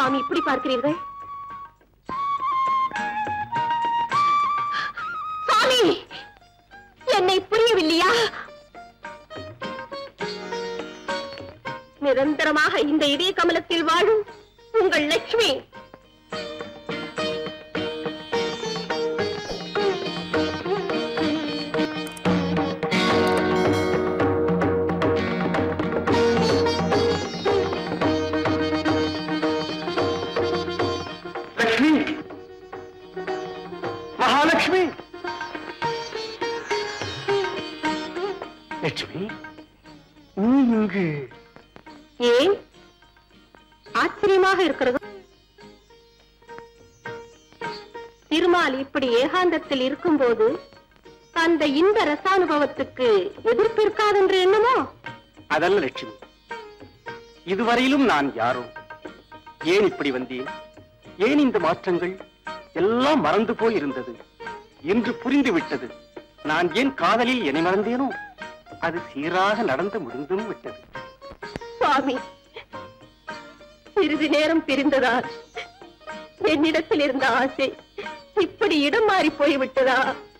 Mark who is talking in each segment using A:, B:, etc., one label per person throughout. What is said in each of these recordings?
A: சுவாமி இப்படி பார்க்கிறீர்கள் சுவாமி என்னை புரியவில்லையா நிரந்தரமாக இந்த இதய கமலத்தில் வாழும் உங்கள் லட்சுமி
B: லக்ஷ்மி மகாலட்சுமி லட்சுமி நீ இங்கு
A: ஏன் ஆச்சரியமாக இருக்கிறது திருமால் இப்படி ஏகாந்தத்தில் இருக்கும்போது அந்த இந்த ரசானுபவத்துக்கு எதிர்ப்பு இருக்காதென்று எண்ணமோ
B: அதல்ல லட்சுமி இதுவரையிலும் நான் யாரோ ஏன் இப்படி வந்தேன் ஏன் இந்த மாற்றங்கள் எல்லாம் மறந்து போய் இருந்தது என்று புரிந்து விட்டது நான் ஏன் காதலில் என்னை மறந்தேனோ அது சீராக நடந்து முடிந்தும் விட்டது
A: சுவாமி சிறிது நேரம் பிரிந்ததால் என்னிடத்தில் இருந்த ஆசை இப்படி இடம் மாறி போய்விட்டதா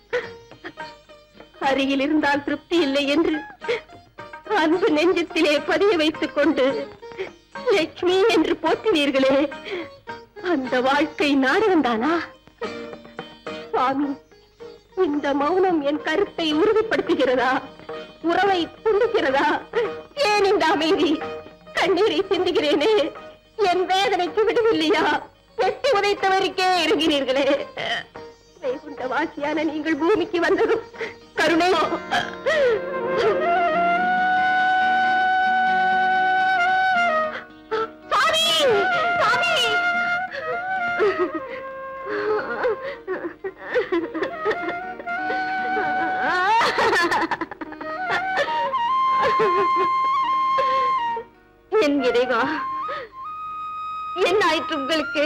A: அருகில் இருந்தால் திருப்தி இல்லை என்று அன்பு நெஞ்சத்திலே பதிய வைத்துக் கொண்டு லட்சுமி என்று போற்றினீர்களே அந்த வாழ்க்கை நாடகம்தானா சுவாமி இந்த மௌனம் என் கருத்தை உறுதிப்படுத்துகிறதா உறவை துண்டுகிறதா ஏன் இந்த அமைதி கண்ணீரை சிந்துகிறேனே என் வேதனைக்கு விடுவில்லையா வெட்டி உதைத்தவருக்கே இருக்கிறீர்களே வைகுண்ட வாசியான நீங்கள் பூமிக்கு வந்ததும் கருணையோ சாமி சாமி என் இறைவா என்ன ஆயிற்று உங்களுக்கு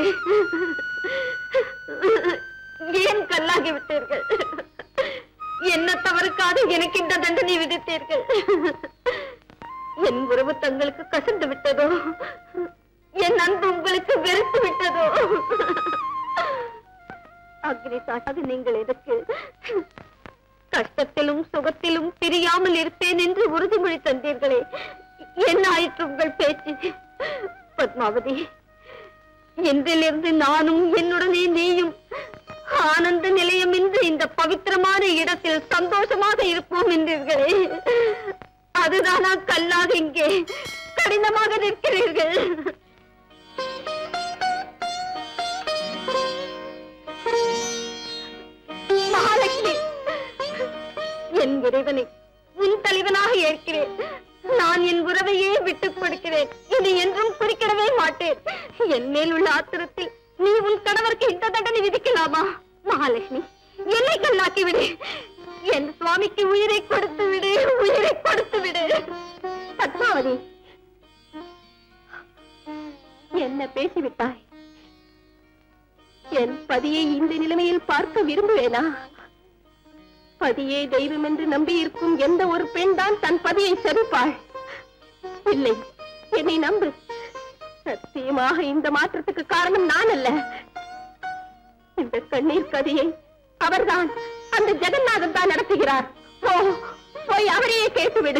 A: ஏன் கல்லாகி விட்டீர்கள் என்ன தவறுக்காக எனக்கு இந்த தண்டனை விதித்தீர்கள் என் உறவு தங்களுக்கு கசந்து விட்டதோ என் அன்பு உங்களுக்கு வெறுத்து விட்டதோ அக்னி சாட்டாக நீங்கள் எதற்கு கஷ்டத்திலும் சுகத்திலும் பிரியாமல் இருப்பேன் என்று உறுதிமொழி தந்தீர்களே என்ன ஆயிற்று உங்கள் பேச்சு பத்மாவதி இன்றிலிருந்து நானும் என்னுடனே நீயும் ஆனந்த நிலையம் என்று இந்த பவித்திரமான இடத்தில் சந்தோஷமாக இருப்போம் என்றீர்களே அதுதானா கல்லாக இங்கே கடினமாக நிற்கிறீர்கள் மகாலட்சுமி என் இறைவனை உன் தலைவனாக ஏற்கிறேன் நான் என் உறவையே விட்டுக் கொடுக்கிறேன் இனி என்றும் குறிக்கிடவே மாட்டேன் என் மேல் உள்ள ஆத்திரத்தில் நீ உன் கணவருக்கு இந்த தண்டனை விதிக்கலாமா மகாலட்சுமி என்னை கல்லாக்கி விடு என் சுவாமிக்கு உயிரை கொடுத்து விடு உயிரை கொடுத்து விடு பத்மாவதி என்ன பேசிவிட்டாய் என் பதியை இந்த நிலைமையில் பார்க்க விரும்புவேனா பதியே தெய்வம் என்று நம்பியிருக்கும் எந்த ஒரு பெண் தான் தன் பதியை செவிப்பாள் இல்லை என்னை நம்பு சத்தியமாக இந்த மாற்றத்துக்கு காரணம் நான் அல்ல இந்த கண்ணீர் கதையை அவர்தான் அந்த ஜெகநாதன் தான் நடத்துகிறார் போ போய் அவரையே கேட்டுவிடு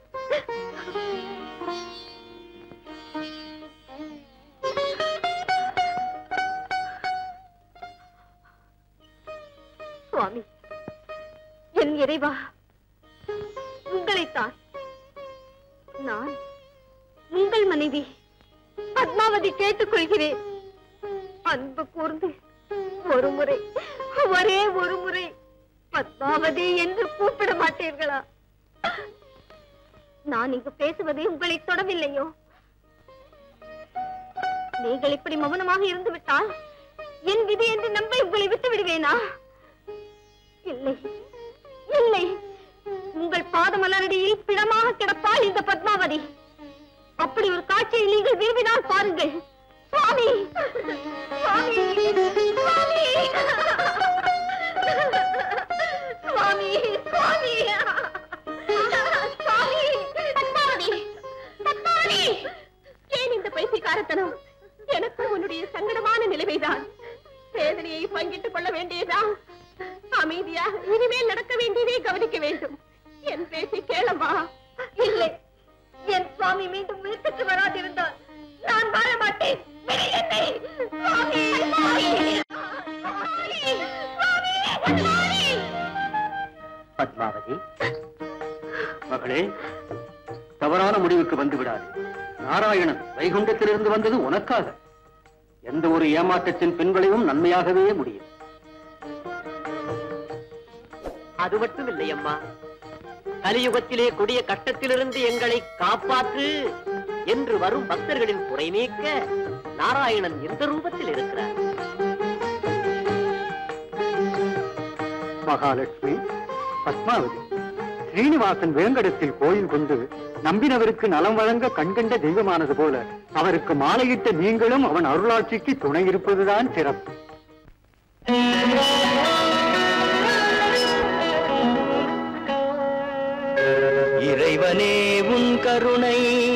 A: சுவாமி என் இறைவா உங்களைத்தான் நான் உங்கள் மனைவி பத்மாவதி கேட்டுக்கொள்கிறேன் அன்பு கூர்ந்து ஒரு முறை ஒரே ஒரு முறை பத்மாவதி என்று கூப்பிட மாட்டீர்களா நான் இங்கு பேசுவது உங்களை தொடவில்லையோ நீங்கள் இப்படி மௌனமாக இருந்து விட்டால் என் விதி என்று நம்ப உங்களை விட்டு விடுவேனா இல்லை இல்லை உங்கள் பாதமலரடியில் பிணமாக கிடப்பாள் இந்த பத்மாவதி அப்படி ஒரு காட்சியை நீங்கள் விரும்பினால் பாருங்கள் சுவாமி சுவாமி சுவாமி சுவாமி சுவாமி சுவாமி பத்மாவதி பத்மாவதி ஏன் இந்த பைத்தியக்காரத்தனம் எனக்கும் உன்னுடைய வேதனையை பங்கிட்டுக் கொள்ள வேண்டியதா அமைதியா இனிமேல் நடக்க வேண்டியதை கவனிக்க வேண்டும் என் பேசி கேளம்மா இல்லை என் சுவாமி மீண்டும் வீட்டுக்கு வராதிருந்தால் நான் வாழ மாட்டேன் விடு என்னை. சுவாமி, சுவாமி, சுவாமி, சுவாமி, சுவாமி.
B: பத்மாவதி மகளே தவறான முடிவுக்கு வந்து விடாது நாராயணன் வைகுண்டத்திலிருந்து வந்தது உனக்காக எந்த ஒரு ஏமாற்றத்தின் பின்விளைவும் நன்மையாகவே முடியும்
C: அது மட்டும் இல்லை அம்மா கலியுகத்திலே கொடிய கட்டத்திலிருந்து எங்களை காப்பாற்று என்று வரும் பக்தர்களின் குறை நீக்க நாராயணன் எந்த ரூபத்தில் இருக்கிறார்
B: மகாலட்சுமி பத்மாவதி ஸ்ரீனிவாசன் வேங்கடத்தில் கோயில் கொண்டு நம்பினவருக்கு நலம் வழங்க கண்கண்ட தெய்வமானது போல அவருக்கு மாலையிட்ட நீங்களும் அவன் அருளாட்சிக்கு துணை இருப்பதுதான் சிறப்பு
C: இறைவனே உன் கருணை